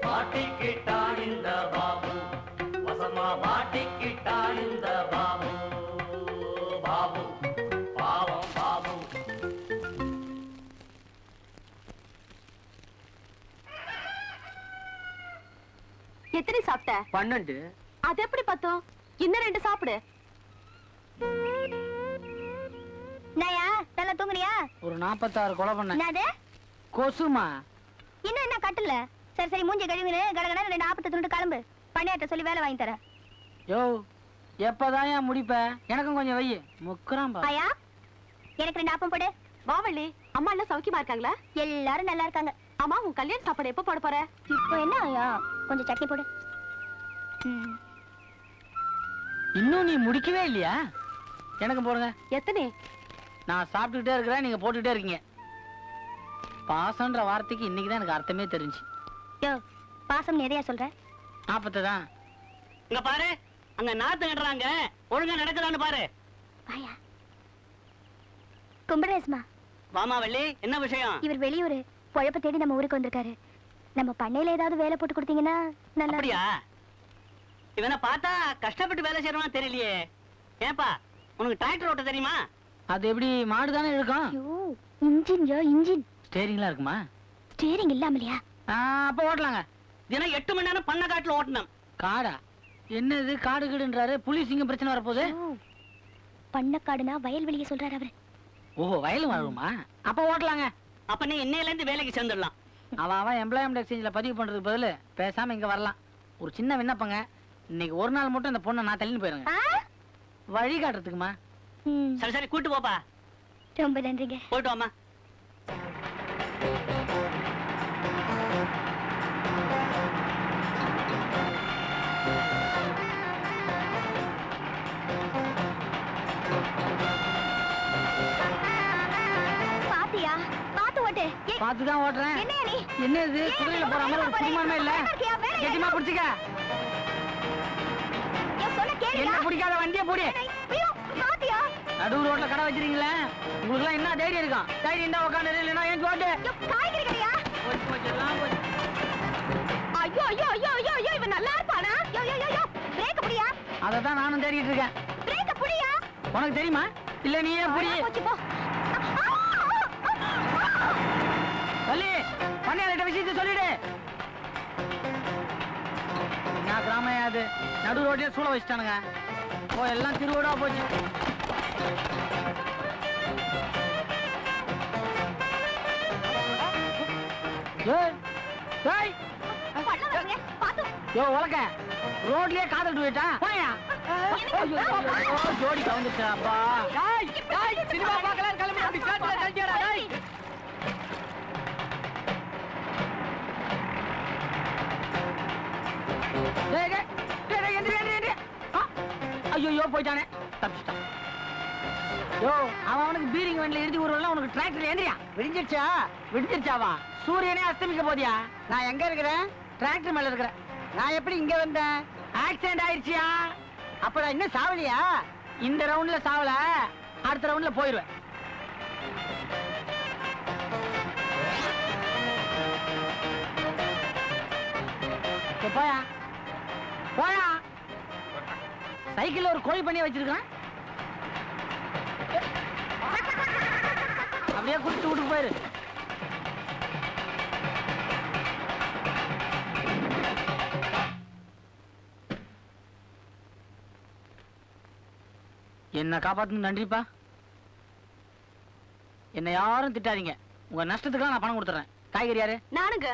மாட்டிக்கிட்டான் இந்த பாபு வசமா மாட்டிக்கிட்டான் இந்த பாபு பாபு பாவம் பாபு எத்தனை சாப்பிட்ட பன்னெண்டு அது எப்படி பத்தும் இன்னும் ரெண்டு சாப்பிடு நயா நல்லா தூங்குறியா ஒரு நாற்பத்தாறு கொலை பண்ண என்னது கொசுமா இன்னும் என்ன கட்டல சரி சரி மூஞ்சி கழுவினு கடகட ரெண்டு நாற்பத்தி துண்டு கிளம்பு பண்ணியாட்ட சொல்லி வேலை வாங்கி தரேன் யோ எப்பதான் ஏன் முடிப்ப எனக்கும் கொஞ்சம் வை முக்குறான் பா ஆயா எனக்கு ரெண்டு ஆப்பம் போடு வாவள்ளி அம்மா எல்லாம் சௌக்கியமா இருக்காங்களா எல்லாரும் நல்லா இருக்காங்க அம்மா உன் கல்யாண சாப்பாடு எப்ப போட போற இப்போ என்ன ஆயா கொஞ்சம் சட்னி போடு ம். இன்னும் நீ முடிக்கவே இல்லையா எனக்கு போடுங்க எத்தனை நான் சாப்பிட்டுக்கிட்டே இருக்கிறேன் நீங்க போட்டுக்கிட்டே இருக்கீங்க பாசன்ற வார்த்தைக்கு இன்னைக்கு தான் எனக்கு அர்த்தமே தெரிஞ்சு யோ பாசம் நிறைய சொல்ற நாற்பத்து தான் இங்க பாரு அங்க நாத்து நடுறாங்க ஒழுங்கா நடக்குதான்னு பாரு ஆயா கும்பரேஸ்மா வாமா வள்ளி என்ன விஷயம் இவர் வெளியூரு பொழப்ப தேடி நம்ம ஊருக்கு வந்திருக்காரு நம்ம பண்ணையில ஏதாவது வேலை போட்டு கொடுத்தீங்கன்னா நல்லா அப்படியா இவனை பார்த்தா கஷ்டப்பட்டு வேலை செய்யறவனா தெரியலையே ஏன்பா உனக்கு டிராக்டர் ஓட்ட தெரியுமா அது எப்படி மாடு தானே இழுக்கும் ஐயோ இன்ஜின் யோ இன்ஜின் ஸ்டேரிங்லாம் இருக்குமா ஸ்டீரிங் இல்லாமலையா ஆ, அப்ப ஓட்டலாங்க தினம் எட்டு மணி நேரம் பண்ண காட்டுல ஓட்டணும் காடா என்னது காடு கீடுன்றாரு புலி சிங்கம் பிரச்சனை வரப்போகுது பண்ணக்காடுனா வயல்வெளிய சொல்றாரு அவரு ஓஹோ வயலும் வாழுமா அப்ப ஓட்டலாங்க அப்ப நீ இன்னையில இருந்து வேலைக்கு சேர்ந்துடலாம் அவன் அவன் எம்ப்ளாய்மெண்ட் எக்ஸ்சேஞ்சில் பதிவு பண்றதுக்கு பதிலு பேசாம இங்க வரலாம் ஒரு சின்ன விண்ணப்பங்க இன்னைக்கு ஒரு நாள் மட்டும் இந்த பொண்ணை நான் தள்ளின்னு போயிருங்க ஆ? வழி காட்டுறதுக்குமா ம், சரி சரி கூட்டு போப்பா ரொம்ப நன்றிங்க போயிட்டு வாமா பாத்தியா பாத்து ஓட்டு ஏய், பார்த்து தான் ஓட்டுறேன் என்னையா நீ என்ன இது ஏன் குதிரையில ரொம்ப போற மாதிரி ஒரு வேகமா குடும்பமே இல்ல வேலை இருக்கியா? வேலை கெட்டிமா இல்லையா? பிடிச்சிக்க ஏன் சொன்ன கேளுயா? என்ன பிடிக்காத வண்டியை போடி ஐயோ, பாத்தியா நடு ரோட்ல கடை வச்சிருக்கீங்களே உங்களுக்கு எல்லாம் என்ன தைரியம் இருக்கும் தைரியம் தான் உட்காந்து இல்லைன்னா ஏன் ஓட்டு ஐயோ, காய்கறி கடையா போச்சு, போச்சு, எல்லாம் போச்சு. ஐயோ ஐயோ ஐயோ ஐயோ ஐயோ இவன் நல்லா இருப்பானா யோ யோ யோ யோ பிரேக் புடியா அதை தான் நானும் தேடிட்டு இருக்கேன் பிரேக் புடியா உனக்கு தெரியுமா இல்ல நீயே புடி போச்சு போ சொல்லி பண்ணியாளிட்ட விஷயத்தை சொல்லிடு நான் கிராமம் அது நடு ரோட்லயே சூழ வச்சுட்டானுங்க ஓ எல்லாம் திருவோடா போச்சு ஏய், ஏய், பள்ள வரங்க பாத்து யோ உலக ரோட்லயே காதல் போயிட்டா போயா ஜோடி கவுந்துச்சாப்பா சினிமா பார்க்கலாம் கிளம்பி அப்படி சேத்துல தள்ளியாடா டேய் டேய், டேய், டேய், டேய், எந்திரி, எந்திரி, எந்திரி. ஆ, ஐயையோ, போயிட்டானே தப்பிச்சிட்டான் யோ அவன் அவனுக்கு பீரிங் வண்டில எழுதி ஊர்வலம் உனக்கு டிராக்டர்ல ஏந்திரியா விடிஞ்சிருச்சா விடிஞ்சிருச்சாவா சூரியனே அஸ்தமிக்க போதியா நான் எங்க இருக்கிறேன் டிராக்டர் மேல இருக்கிறேன் நான் எப்படி இங்க வந்தேன் ஆக்சிடென்ட் ஆயிடுச்சியா அப்ப நான் இன்னும் சாவலியா இந்த ரவுண்ட்ல சாவல அடுத்த ரவுண்ட்ல போயிருவேன் சரி, போயா போயா சைக்கிள்ல ஒரு கோழி பண்ணி வச்சிருக்கான் அப்படியே குடிச்சு விட்டு போயிரு என்ன காப்பாத்துன்னு நன்றிப்பா என்ன யாரும் திட்டாதீங்க உங்க நஷ்டத்துக்குலாம் நான் பணம் கொடுத்துறேன் காய்கறி யாரு நானுங்க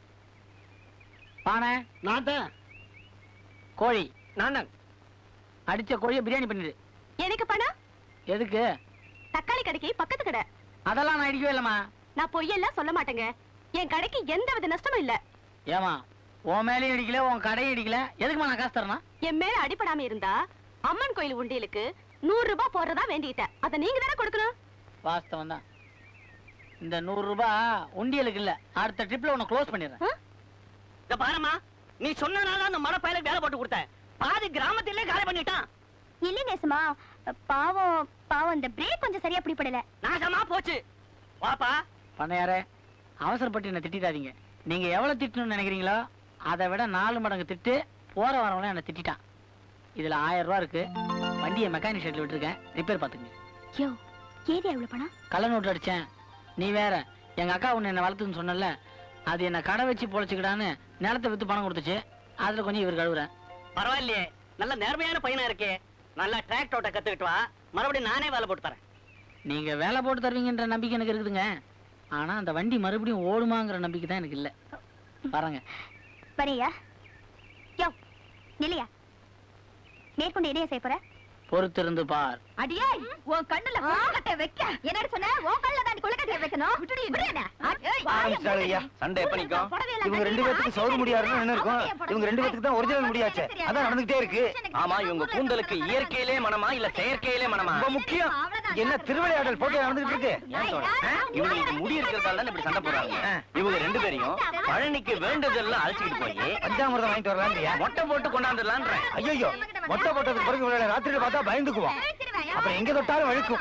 பானை நான் தான் கோழி நான் அடிச்ச கோழியை பிரியாணி பண்ணிடு எனக்கு பணம் எதுக்கு தக்காளி கடைக்கு பக்கத்து கடை அதெல்லாம் நான் அடிக்கவே இல்லம்மா நான் பொய்யெல்லாம் சொல்ல மாட்டேங்க என் கடைக்கு எந்த வித நஷ்டமும் இல்ல ஏமா உன் மேலேயும் அடிக்கல உன் கடையும் அடிக்கல எதுக்குமா நான் காசு தரணும் என் மேல அடிபடாம இருந்தா அம்மன் கோயில் உண்டியலுக்கு நூறு ரூபாய் போடுறதா வேண்டிக்கிட்டேன் அதை நீங்க தானே கொடுக்கணும் வாஸ்தவம் தான் இந்த நூறு ரூபாய் உண்டியலுக்கு இல்ல அடுத்த ட்ரிப்ல உன்னை க்ளோஸ் பண்ணிடுறேன் இத பாருமா நீ சொன்னனால அந்த மலை பயலுக்கு வேலை போட்டு கொடுத்த பாதி கிராமத்திலே காலி பண்ணிட்டான் இல்ல நேசமா பாவம் பாவம் இந்த பிரேக் கொஞ்சம் சரியா பிடிபடல நாசமா போச்சு வாப்பா பண்ணையாரே அவசரப்பட்டு என்ன திட்டாதீங்க நீங்க எவ்வளவு திட்டணும்னு நினைக்கிறீங்களோ அதை விட நாலு மடங்கு திட்டு போற வரவங்களாம் என்ன திட்டான் இதுல ஆயிரம் ரூபா இருக்கு வண்டியை மெக்கானிக் ஷெட்ல விட்டுருக்கேன் ரிப்பேர் பாத்துங்க யோ ஏது எவ்வளவு பணம் கள்ள நோட்டு அடிச்சேன் நீ வேற எங்க அக்கா ஒண்ணு என்ன வளர்த்துன்னு சொன்னல அது என்ன கடை வச்சு பொழைச்சுக்கிடான்னு நிலத்தை வித்து பணம் கொடுத்துச்சு அதுல கொஞ்சம் இவர் கழுவுறேன் பரவாயில்லையே நல்ல நேர்மையான பையனா இருக்கே நல்லா டிராக்டர் ஓட்ட கத்துக்கிட்டு வா மறுபடியும் நானே வேலை போட்டு தரேன் நீங்க வேலை போட்டு தருவீங்கன்ற நம்பிக்கை எனக்கு இருக்குதுங்க ஆனா அந்த வண்டி மறுபடியும் ஓடுமாங்கிற நம்பிக்கை தான் எனக்கு இல்ல பாருங்க வரையா யோ நில்லையா மேற்கொண்டு இடையே செய்ய போற பொறுத்திருந்து பார் அடியே உன் கண்ணுல குளக்கட்டை வைக்க என்னடி சொன்ன உன் கண்ணுல தான் குளக்கட்டை வைக்கணும் விட்டுடி ஆரம்பிச்சிட்டாங்க ஐயா சண்டை எப்ப நிக்கும் இவங்க ரெண்டு பேத்துக்கு சௌர முடியாதுன்னு என்ன இருக்கும் இவங்க ரெண்டு பேத்துக்கு தான் ஒரிஜினல் முடியாச்சே அதான் நடந்துகிட்டே இருக்கு ஆமா இவங்க கூந்தலுக்கு இயற்கையிலே மனமா இல்ல செயற்கையிலே மனமா ரொம்ப முக்கியம் என்ன திருவிளையாடல் போட்டி நடந்துகிட்டு இருக்கு ஏன் சொல்றேன்? இவங்களுக்கு முடி இருக்கிறதால தான் இப்படி சண்டை போடுறாங்க இவங்க ரெண்டு பேரையும் பழனிக்கு வேண்டுதெல்லாம் அழைச்சிட்டு போய் பஞ்சாமிரதம் வாங்கிட்டு வரலாம்யா மொட்டை போட்டு கொண்டாந்துடலான்றேன் ஐயோ மொட்டை போட்டதுக்கு பிறகு இவளை ராத்திரியில பார்த்தா பயந்துக்குவோம் அப்புறம் எங்க தொட்டாலும் வழுக்கும்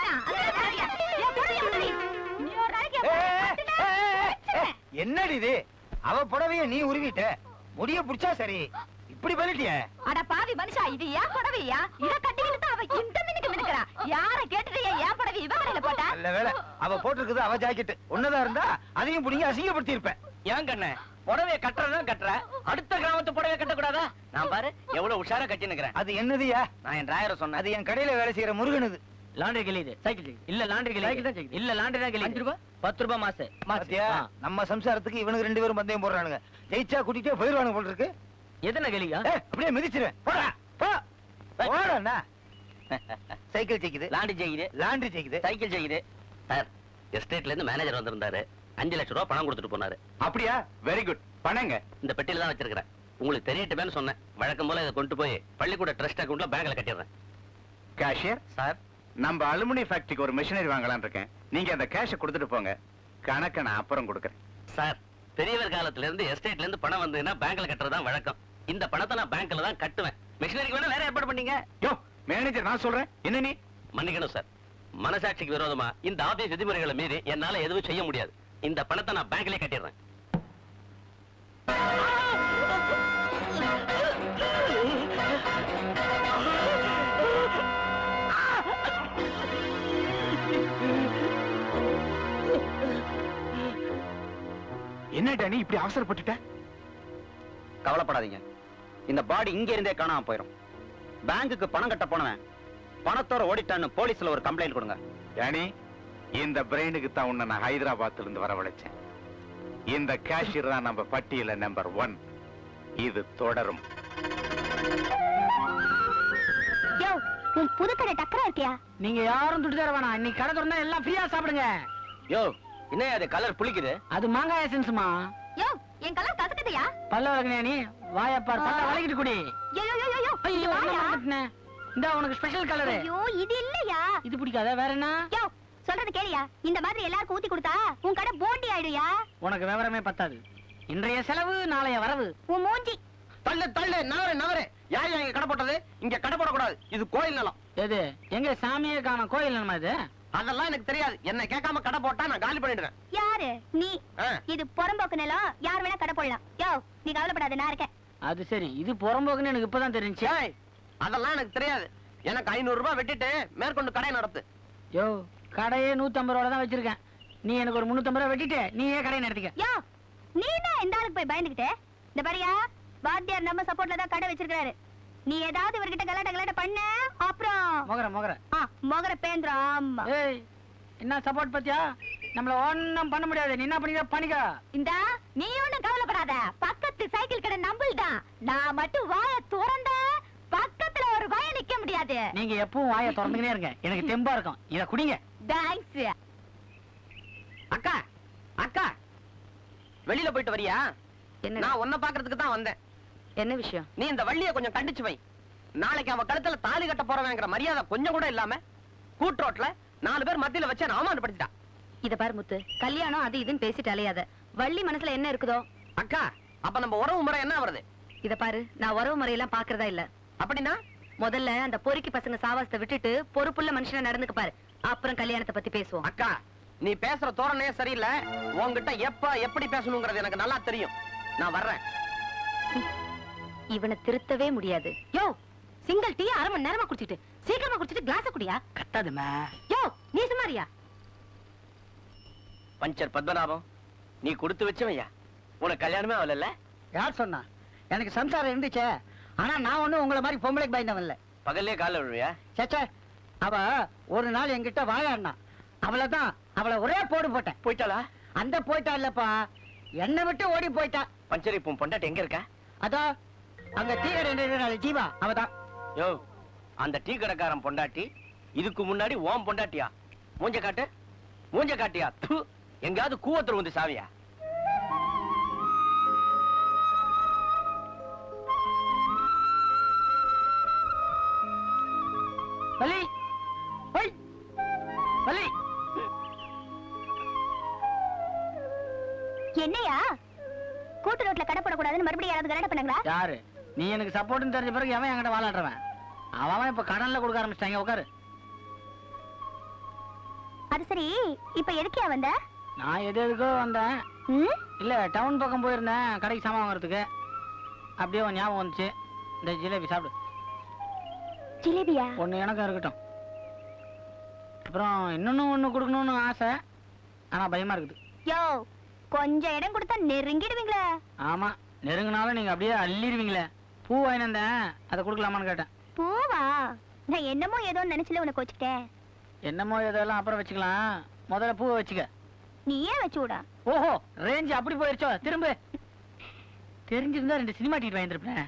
ஏய், ஏய், ஏய், ஏய், என்னடி இது அவ புடவைய நீ உருவிட்ட முடிய புடிச்சா சரி இப்படி பண்ணிட்டியே அட பாவி மனுஷா இது ஏன் புடவையா இத கட்டிக்கிட்டு தான் அவ இந்த மினுக்கு மினுக்குறா யார கேட்டுட்டு ஏன் புடவை இவ கடையில போட்டா நல்ல வேலை அவ போட்டிருக்குது அவ ஜாக்கெட் ஒன்னதா இருந்தா அதையும் புடிங்க அசிங்கப்படுத்தி இருப்பேன் ஏன் கண்ண புடவைய கட்டுறதும் கட்டுற அடுத்த கிராமத்து புடவைய கட்டக்கூடாதா நான் பாரு எவ்வளவு உஷாரா கட்டி நிக்கிறேன் அது என்னதுயா நான் என் டிராயரை சொன்னேன் அது என் கடையில வேலை செய்யற முருகனுது லாண்டரி கிளியுது சைக்கிள் இல்ல லாண்டரி சைக்கிள் தான் கிளி இல்ல லாண்டரி தான் கிளி அஞ்சு ரூபாய் பத்து ரூபாய் மாசு பாத்தியா நம்ம சம்சாரத்துக்கு இவனுக்கு ரெண்டு பேரும் பந்தயம் போடுறானுங்க ஜெயிச்சா கூட்டிட்டே போயிருவானுங்க போல இருக்கு எத்தனை கிளியா ஏய், அப்படியே மிதிச்சிருவேன் போடா போ போடா சைக்கிள் ஜெயிக்குது லாண்டி ஜெயிக்குது லாண்ட்ரி ஜெயிக்குது சைக்கிள் ஜெயிக்குது சார் எஸ்டேட்ல இருந்து மேனேஜர் வந்திருந்தாரு அஞ்சு லட்சம் ரூபாய் பணம் கொடுத்துட்டு போனாரு அப்படியா வெரி குட் பண்ணங்க இந்த பெட்டியில தான் வச்சிருக்கிறேன் உங்களுக்கு தெரியட்டுமேனு சொன்னேன் வழக்கம் போல இதை கொண்டு போய் பள்ளிக்கூட ட்ரஸ்ட் அக்கௌண்ட்ல பேங்க்ல கட்டிடுறேன் கேஷியர் சார் நம்ம அலுமினி ஃபேக்டரிக்கு ஒரு மிஷினரி வாங்கலாம்னு இருக்கேன் நீங்க அந்த கேஷை கொடுத்துட்டு போங்க கணக்கை நான் அப்புறம் கொடுக்குறேன் சார் பெரியவர் காலத்துல இருந்து எஸ்டேட்ல இருந்து பணம் வந்ததுன்னா பேங்க்ல கட்டுறது தான் வழக்கம் இந்த பணத்தை நான் பேங்க்ல தான் கட்டுவேன் மிஷினரிக்கு வேணா வேற ஏற்பாடு பண்ணீங்க யோ மேனேஜர் நான் சொல்றேன் என்ன நீ மன்னிக்கணும் சார் மனசாட்சிக்கு விரோதமா இந்த ஆபீஸ் விதிமுறைகளை மீறி என்னால எதுவும் செய்ய முடியாது இந்த பணத்தை நான் பேங்க்லயே கட்டிடுறேன் என்னடா நீ இப்படி அவசரப்பட்டுட்ட கவலைப்படாதீங்க இந்த பாடி இங்க இருந்தே காணாம போயிடும் பேங்குக்கு பணம் கட்ட போனவன் பணத்தோட ஓடிட்டான்னு போலீஸ்ல ஒரு கம்ப்ளைண்ட் கொடுங்க யானி இந்த பிரெயினுக்கு தான் உன்னை நான் ஹைதராபாத்ல இருந்து வரவழைச்சேன் இந்த கேஷியர் தான் நம்ம பட்டியல நம்பர் ஒன் இது தொடரும் யோ உன் புது கடை டக்கரா இருக்கியா நீங்க யாரும் துட்டு தர வேணாம் இன்னைக்கு கடை திறந்தா எல்லாம் ஃப்ரீயா சாப்பிடுங்க யோ என்ன அது கலர் புளிக்குது அது மாங்காய் எசன்ஸ்மா யோ என் கலர் கசக்குதையா பல்ல வளர்க்கணியா நீ வாயப்பார் பல்ல வளைக்கிட்டு குடி யோ யோ யோ யோ ஐயோ வாயா. என்ன மறந்துட்டேனே. இந்தா உனக்கு ஸ்பெஷல் கலரு ஐயோ இது இல்லையா இது பிடிக்காத வேற என்ன யோ சொல்றது கேளியா இந்த மாதிரி எல்லாருக்கும் ஊத்தி கொடுத்தா உன் கடை போண்டி ஆயிடுயா உனக்கு விவரமே பத்தாது இன்றைய செலவு நாளைய வரவு உன் மூஞ்சி தள்ளு தள்ளு நவரு நவரு யார் இங்க கடை போட்டது இங்க கடை போடக்கூடாது இது கோயில் நிலம் எது எங்க சாமியே காணோம் கோயில் நம்ம இது அதெல்லாம் எனக்கு தெரியாது என்ன கேட்காம கடை போட்டா நான் காலி பண்ணிடுறேன் யாரு நீ ஆ. இது புறம்போக்கு நிலம் யார் வேணா கடை போடலாம் யோ நீ கவலைப்படாத நான் இருக்கேன் அது சரி இது புறம்போக்குன்னு எனக்கு இப்பதான் தெரிஞ்சு ஏய், அதெல்லாம் எனக்கு தெரியாது எனக்கு ஐநூறு ரூபாய் வெட்டிட்டு மேற்கொண்டு கடை நடத்து யோ கடையே நூத்தம்பது ரூபா தான் வச்சிருக்கேன் நீ எனக்கு ஒரு முன்னூத்தம்பது ரூபா வெட்டிட்டு நீயே கடையை நடத்திக்க யோ நீ தான் இந்த ஆளுக்கு போய் பயந்துகிட்டே இந்த பாரியா வாத்தியார் நம்ம சப்போர்ட்ல தான் கடை வச்சிருக்காரு நீ ஏதாவது இவர்கிட்ட கலாட்ட கலாட்ட பண்ண அப்புறம் மொகர மொகர ஆ மொகர பேந்திரம் ஆமா ஏய் என்ன சப்போர்ட் பத்தியா நம்மள ஒண்ணும் பண்ண முடியாது நீ என்ன பண்ணிக்க பண்ணிக்க இந்த நீ ஒண்ணும் கவலைப்படாத பக்கத்து சைக்கிள் கடை நம்பள்தான் நான் மட்டும் வாய திறந்த பக்கத்துல ஒரு வாய நிக்க முடியாது நீங்க எப்பவும் வாயை திறந்துக்கினே இருங்க எனக்கு தெம்பா இருக்கும் இத குடிங்க தேங்க்ஸ் அக்கா அக்கா வெளியில போயிட்டு வரியா என்ன நான் உன்னை பாக்குறதுக்கு தான் வந்தேன் என்ன விஷயம் நீ இந்த வள்ளிய கொஞ்சம் கண்டிச்சு வை நாளைக்கு அவன் கழுத்துல தாலி கட்ட போறவங்கிற மரியாதை கொஞ்சம் கூட இல்லாம கூட்ரோட்ல நாலு பேர் மத்தியில வச்சு என்ன அவமானப்படுத்திட்டா இத பாரு முத்து கல்யாணம் அது இதுன்னு பேசிட்டு அலையாத வள்ளி மனசுல என்ன இருக்குதோ அக்கா அப்ப நம்ம உறவு முறை என்ன வருது இத பாரு நான் உறவு முறையெல்லாம் பாக்குறதா இல்ல அப்படின்னா முதல்ல அந்த பொறுக்கி பசங்க சாவாசத்தை விட்டுட்டு பொறுப்புள்ள மனுஷனா நடந்துக்க பாரு அப்புறம் கல்யாணத்தை பத்தி பேசுவோம் அக்கா நீ பேசுற தோரணையே சரியில்லை உன்கிட்ட எப்ப எப்படி பேசணுங்கிறது எனக்கு நல்லா தெரியும் நான் வர்றேன் இவனை திருத்தவே முடியாது யோ சிங்கிள் டீ அரை மணி நேரமா குடிச்சிட்டு சீக்கிரமா குடிச்சிட்டு கிளாஸ குடியா கத்தாதுமே யோ நீ சுமாரியா பஞ்சர் பத்மநாபம் நீ கொடுத்து வச்சவையா உனக்கு கல்யாணமே ஆகல யார் சொன்னா எனக்கு சம்சாரம் இருந்துச்சே ஆனா நான் ஒண்ணும் உங்களை மாதிரி பொம்பளைக்கு பயந்தவன் இல்ல பகல்லே கால விழுவியா சேச்சே அவ ஒரு நாள் என்கிட்ட வாயாடினா அவளதான் அவளை ஒரே போடு போட்டேன் போயிட்டாளா அந்த போயிட்டா இல்லப்பா என்னை விட்டு ஓடி போயிட்டா பஞ்சர் இப்போ உன் பொண்டாட்டி எங்க இருக்கா அதோ அங்க தீவிர ஜீவா அவதான் யோ அந்த டீ கடைக்காரன் பொண்டாட்டி இதுக்கு முன்னாடி ஓம் பொண்டாட்டியா மூஞ்ச காட்டு மூஞ்ச காட்டியா து எங்கயாவது கூவத்துல வந்து சாவியா வலி ஒய் வலி என்னையா கூட்டு ரோட்ல கடை போடக்கூடாதுன்னு மறுபடியும் யாராவது கலாட்டம் பண்ணாங்களா யாரு நீ எனக்கு சப்போர்ட்னு தெரிஞ்ச பிறகு எவன் என்கிட்ட வாழாடுறவன் அவன் அவன் இப்ப கடன்ல கொடுக்க ஆரம்பிச்சிட்டாங்க உட்காரு அது சரி இப்ப எதுக்கியா வந்த நான் எது எதுக்கோ வந்தேன் ம்? இல்ல டவுன் பக்கம் போயிருந்தேன் கடைக்கு சாமான் வாங்குறதுக்கு அப்படியே உன் ஞாபகம் வந்துச்சு இந்த ஜிலேபி சாப்பிடு ஜிலேபியா ஒண்ணு எனக்கும் இருக்கட்டும் அப்புறம் இன்னொன்னு ஒண்ணு கொடுக்கணும்னு ஆசை ஆனா பயமா இருக்குது யோ கொஞ்சம் இடம் கொடுத்தா நெருங்கிடுவீங்களே ஆமா நெருங்கினாலும் நீங்க அப்படியே அள்ளிடுவீங்களே பூ வாங்கினேன் அதை கொடுக்கலாமான்னு கேட்டேன் பூவா நான் என்னமோ ஏதோ நினைச்சுல உனக்கு வச்சுக்கிட்டேன் என்னமோ இதெல்லாம் அப்புறம் வச்சுக்கலாம் முதல்ல பூவை வச்சுக்க நீயே வச்சு விடா ஓஹோ ரேஞ்ச் அப்படி போயிருச்சோ திரும்ப தெரிஞ்சிருந்தா ரெண்டு சினிமா டிக்கெட் வாங்கியிருப்பேன்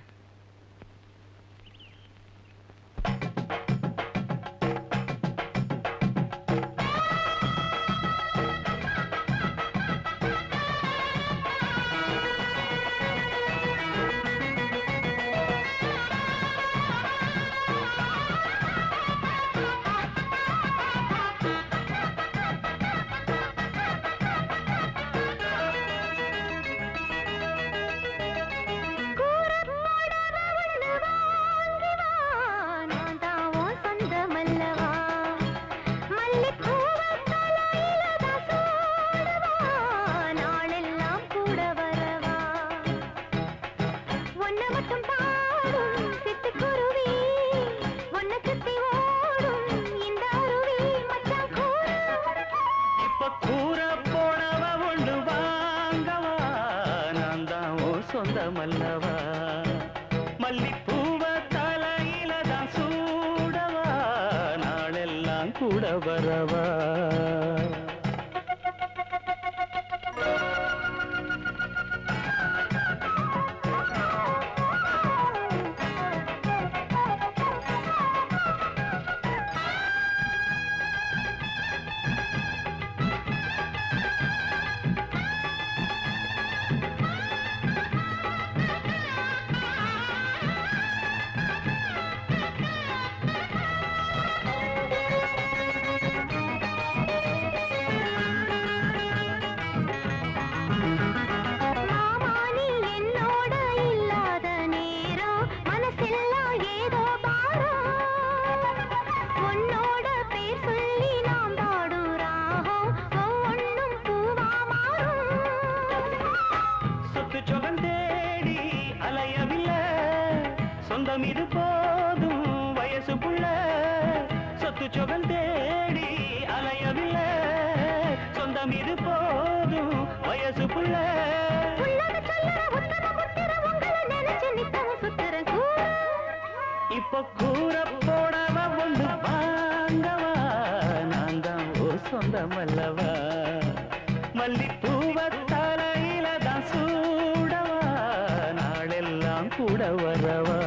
இப்ப கூற போனவ ஒண்ணு வாங்கவா நான் தான் ஓ சொந்தமல்லவா மல்லிப்பூவ தலையில தான் சூடவா நாளெல்லாம் கூட வரவா சொத்து சொகம் தேடி அலையவில்லை சொந்தம் இது போதும் வயசு புள்ள சொத்து சொகம் தேடி அலையவில்லை சொந்தம் இது போதும் வயசு புள்ள இப்ப கூற போடவ ஒண்ணு வாங்கவா நான் தான் ஓ சொந்தமல்லவா மல்லிப்பூவ தலையில தான் சூடவா நாளெல்லாம் கூட வரவா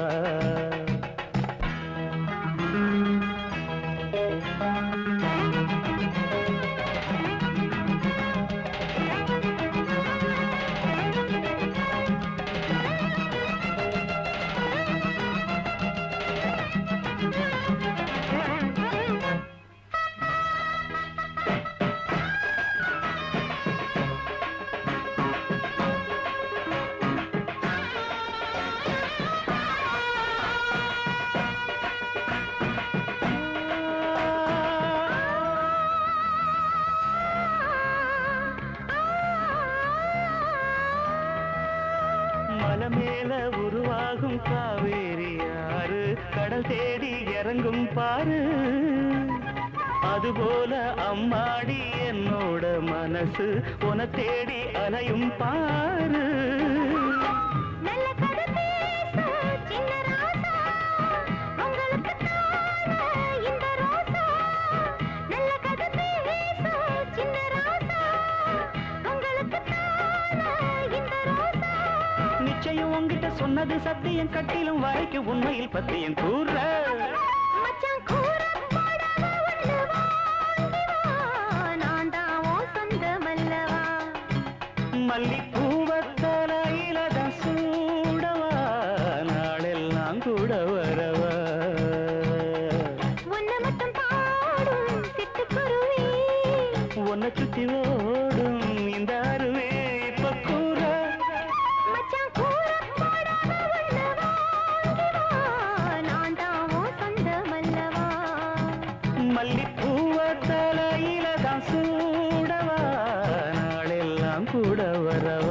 ஆ மலை மேல உருவாகும் காவேரி யாரு கடல் தேடி இறங்கும் பாரு அதுபோல அம்மாடி என்னோட மனசு உன தேடி அலையும் பாரு நல்ல கதை பேசும் சின்ன ராசா உங்களுக்கு தானே இந்த ரோசா நல்ல கதை பேசும் சின்ன ராசா உங்களுக்கு தானே இந்த ரோசா நிச்சயம் உன்கிட்ட சொன்னது சத்தியம் கட்டிலும் வரைக்கும் உண்மையில் பத்தியம் கூற மச்சான் கூற போடாத ஒண்ணு வாங்கி வா நான் தான் உன் சொந்தமல்லவா மல்லிப்பூவ தலையில தான் சூடவா நாளெல்லாம் கூட வரவா உன்னை மட்டும் பாடும் சிட்டுக்குருவி உன்னை சுத்தி ஓடும் இந்த அருவே இப்ப கூற மச்சான் கூற போடாத ஒண்ணு வாங்கி வா நான் தான் உன் சொந்தமல்லவா மல்லிப்பூவ தலையில தான் சூடவா நாளெல்லாம் கூட வரவா